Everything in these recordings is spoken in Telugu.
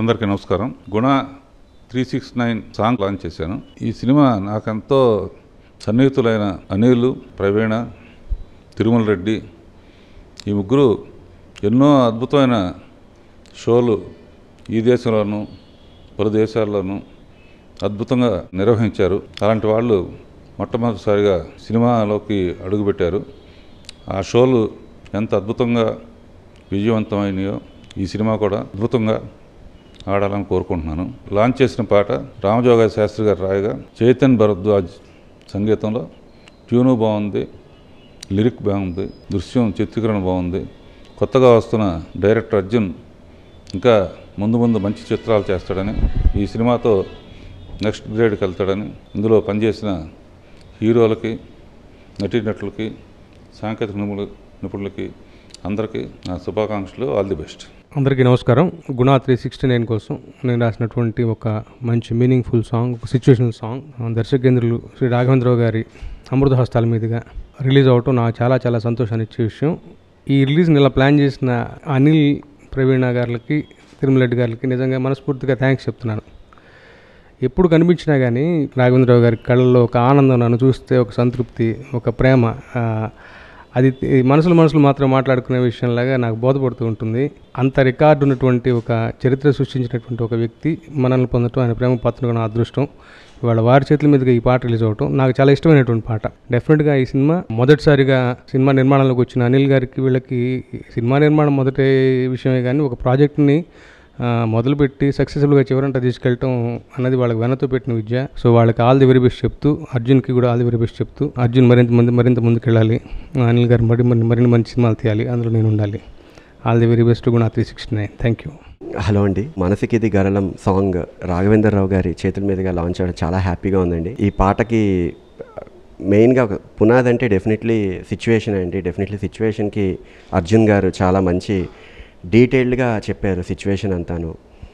అందరికీ నమస్కారం Guna three six nine song launch చేశాను ఈ సినిమా నాకెంతో సన్నిహితులైన అనిల్ ప్రవీణ తిరుమల రెడ్డి ఈ ముగ్గురు ఎన్నో అద్భుతమైన షోలు ఈ దేశంలోనూ పలు దేశాల్లోనూ అద్భుతంగా నిర్వహించారు అలాంటి వాళ్ళు మొట్టమొదటిసారిగా సినిమాలోకి అడుగుపెట్టారు ఆ షోలు ఎంత అద్భుతంగా విజయవంతమైనయో ఈ సినిమా కూడా అద్భుతంగా ఆడాలని కోరుకుంటున్నాను లాంచ్ చేసిన పాట రామజోగా శాస్త్రి గారు రాయగా చైతన్ భరద్వాజ్ సంగీతంలో ట్యూను బాగుంది లిరిక్ బాగుంది దృశ్యం చిత్రీకరణ బాగుంది కొత్తగా వస్తున్న డైరెక్టర్ అర్జున్ ఇంకా ముందు ముందు మంచి చిత్రాలు చేస్తాడని ఈ సినిమాతో నెక్స్ట్ గ్రేడ్కి వెళ్తాడని ఇందులో పనిచేసిన హీరోలకి నటీనటులకి సాంకేతిక నిపుణులు నిపుణులకి అందరికీ నా శుభాకాంక్షలు ఆల్ ది బెస్ట్ అందరికీ నమస్కారం గుణా త్రీ సిక్స్టీ నైన్ కోసం నేను రాసినటువంటి ఒక మంచి మీనింగ్ఫుల్ సాంగ్ ఒక సిచ్యువేషనల్ సాంగ్ దర్శకేంద్రులు శ్రీ రాఘవేంద్రరావు గారి అమృత హస్తాల మీదుగా రిలీజ్ అవటం నాకు చాలా చాలా సంతోషాన్ని ఇచ్చే విషయం ఈ రిలీజ్ని ఇలా ప్లాన్ చేసిన అనిల్ ప్రవీణ గారికి తిరుమలరెడ్డి గారికి నిజంగా మనస్ఫూర్తిగా థ్యాంక్స్ చెప్తున్నాను ఎప్పుడు కనిపించినా కానీ రాఘవేంద్రరావు గారి కళ్ళల్లో ఒక ఆనందం నన్ను చూస్తే ఒక సంతృప్తి ఒక ప్రేమ ఆ, అది ఈ మనసులు మనసులు మాత్రం మాట్లాడుకునే విషయంలాగా నాకు బోధపడుతూ ఉంటుంది అంత రికార్డు ఉన్నటువంటి ఒక చరిత్ర సృష్టించినటువంటి ఒక వ్యక్తి మనల్ని పొందటం ఆయన ప్రేమ పాత్రగా నా అదృష్టం ఇవాళ వారి చేతుల మీదుగా ఈ పాట రిలీజ్ అవటం నాకు చాలా ఇష్టమైనటువంటి పాట డెఫినెట్గా ఈ సినిమా మొదటిసారిగా సినిమా నిర్మాణంలోకి వచ్చిన అనిల్ గారికి వీళ్ళకి సినిమా నిర్మాణం మొదటి విషయమే కానీ ఒక ప్రాజెక్ట్ని ఆ, మొదలుపెట్టి సక్సెస్ఫుల్గా చివరంట తీసుకెళ్ళటం అన్నది వాళ్ళకి వెనతో పెట్టిన విద్య సో వాళ్ళకి ఆల్ ది వెరీ బెస్ట్ చెప్తూ అర్జున్కి కూడా ఆల్ ది వెరీ బెస్ట్ చెప్తూ అర్జున్ మరింత మంది మరింత ముందుకెళ్ళాలి అనిల్ గారు మరి మరి మరిన్ని మంచి సినిమాలు తీయాలి అందులో నేను ఉండాలి ఆల్ ది వెరీ బెస్ట్ కూడా three sixty nine thank you hello అండి మనసుకిది గరళం సాంగ్ రాఘవేంద్రరావు గారి చేతుల మీదుగా లాంచ్ అవ్వడం చాలా హ్యాపీగా ఉందండి ఈ పాటకి మెయిన్గా ఒక పునాది అంటే డెఫినెట్లీ సిచ్యువేషన్ అండి డెఫినెట్లీ సిచ్యువేషన్కి అర్జున్ గారు చాలా మంచి డీటెయిల్డ్గా చెప్పారు సిచ్యువేషన్ అంతాను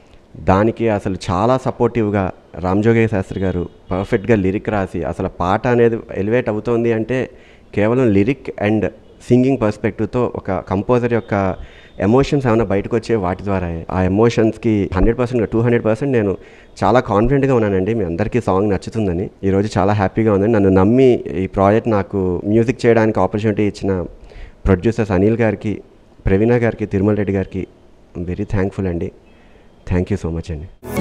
దానికి అసలు చాలా సపోర్టివ్గా రామ్జోగయ్య శాస్త్రి గారు పర్ఫెక్ట్గా లిరిక్ రాసి అసలు పాట అనేది ఎలివేట్ అవుతోంది అంటే కేవలం లిరిక్ అండ్ సింగింగ్ పర్స్పెక్టివ్తో ఒక కంపోజర్ యొక్క ఎమోషన్స్ ఏమైనా బయటకు వచ్చే వాటి ద్వారా ఆ ఎమోషన్స్కి hundred percent two hundred percent నేను చాలా కాన్ఫిడెంట్గా ఉన్నానండి మీ అందరికీ సాంగ్ నచ్చుతుందని ఈరోజు చాలా హ్యాపీగా ఉందండి నన్ను నమ్మి ఈ ప్రాజెక్ట్ నాకు మ్యూజిక్ చేయడానికి ఆపర్చునిటీ ఇచ్చిన ప్రొడ్యూసర్స్ అనిల్ గారికి ప్రవీణ గారికి తిరుమల రెడ్డి గారికి వెరీ థ్యాంక్ఫుల్ అండి థ్యాంక్ యూ సో మచ్ అండి